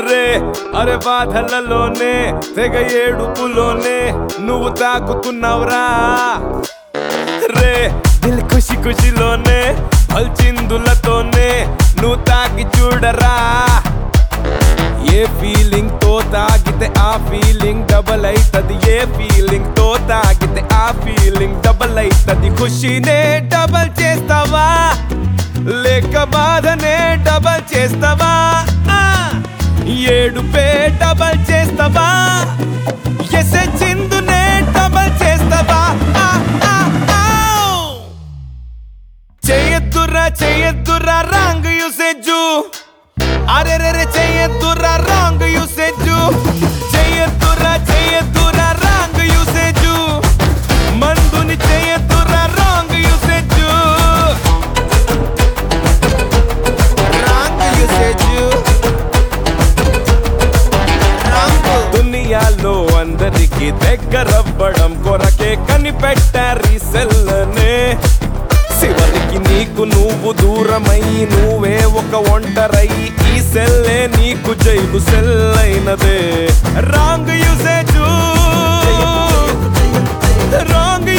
రే అరే బాధలలోనే తెగ ఏడుపులోనే నువ్వు తాకుతున్నావురా రే దిల్ ఖుషి ఖుషిలోనే పల్చిందులతోనే నువ్వు తాకి చూడరా ఏ ఫీలింగ్ తో తాగితే ఆ ఫీలింగ్ డబల్ అయితది ఏ ఫీలింగ్ తో తాగితే ఆ ఫీలింగ్ డబల్ అయితది ఖుషినే డబల్ చేస్తావా లేక బాధనే డబల్ చేస్తావా ఆ! ఏడుపే డబల్ చేస్తావా ఎసే చిందునే డబల్ చేస్తావా ఆ, ఆ, ఆ! చేయొద్దురా చేయొద్దురా రాంగ్ యూసేజు అరే రే రే చేయొద్దురా రాంగ్ యూసేజు చేయొద్దురా చేయొద్దురా రాంగ్ యూసేజు మందుని చేయొద్దురా రాంగ్ యూసేజు రాంగ్ యూసేజు దునియాలో అందరికి దగ్గరవ్వడం కొరకే కనిపెట్టారు ఈ సెల్లనే చివరికి నీకు నువ్వు దూరమై నువ్వే ఒక ఒంటరై ఈ సెల్లే నీకు జైలు సెల్లైనదే రాంగ్ యూసేజ్ రాంగ్